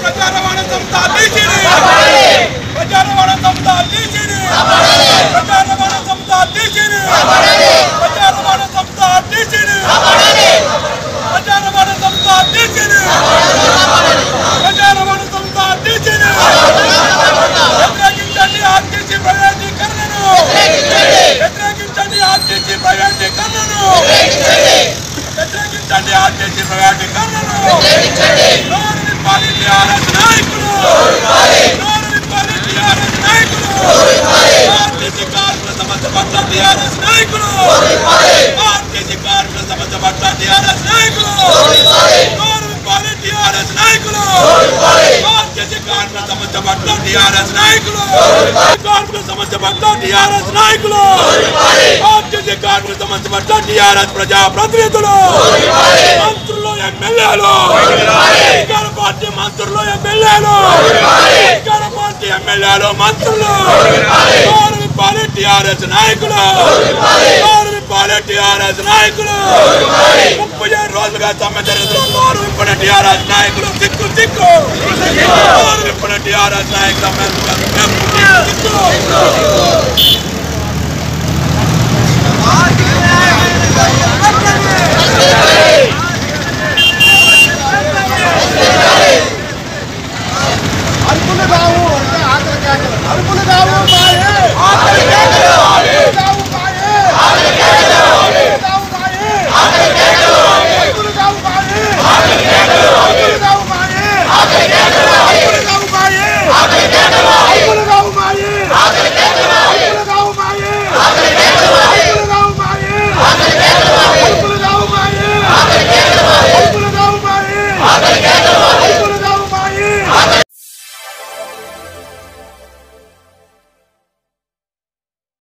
ప్రజా రవాణా సంస్థ డీజీని ప్రజా రవాణా సంస్థ డీజీని ప్రజా రవాణా సంస్థ డీజీని ప్రజా రవాణా సంస్థ డీజీని ప్రజా రవాణా సంస్థ డీజీని ప్రజా రవాణా సంస్థ డీజీని వ్యతిరేకించండి ఆర్టీసీ ప్రైవేటీకరణను వ్యతిరేకించండి ఆర్టీసీ ప్రైవేటీకరణను వ్యతిరేకించండి ఆర్టీసీ ప్రైవేటీకరణను నోరు విప్పాలి టీఆర్ఎస్ నాయకులు నోరు విప్పాలి టీఆర్ఎస్ నాయకులు ఆర్టీసీ కార్మికుల సమస్య పట్ల టీఆర్ఎస్ నాయకులు ఆర్టీసీ కార్మికుల సమస్య పట్ల టీఆర్ఎస్ నాయకులు నోరు విప్పాలి టీఆర్ఎస్ నాయకులు ఆర్టీసీ కార్మికుల సమస్య పట్ల టీఆర్ఎస్ నాయకులు కార్మికుల సమస్య పట్ల టీఆర్ఎస్ నాయకులు ఆర్టీసీ కార్మికుల సమస్య పట్ల టీఆర్ఎస్ ప్రజా ప్రతినిధులు మంత్రులు ఎమ్మెల్యేలు అధికార పార్టీ మంత్రులు ఎమ్మెల్యేలు అధికార పార్టీ ఎమ్మెల్యేలు మంత్రులు నోరు విప్పాలి టీఆర్ఎస్ నాయకులు నోరు విప్పాలి టీఆర్ఎస్ నాయకులు ముప్పై ఏడు రోజులుగా సమ్మె జరుగుతున్న నోరు విప్పిన టీఆర్ఎస్ నాయకులు సిక్కు సిక్కు నోరు విప్పిన టీఆర్ఎస్ నాయకులు సిక్కు సిక్కు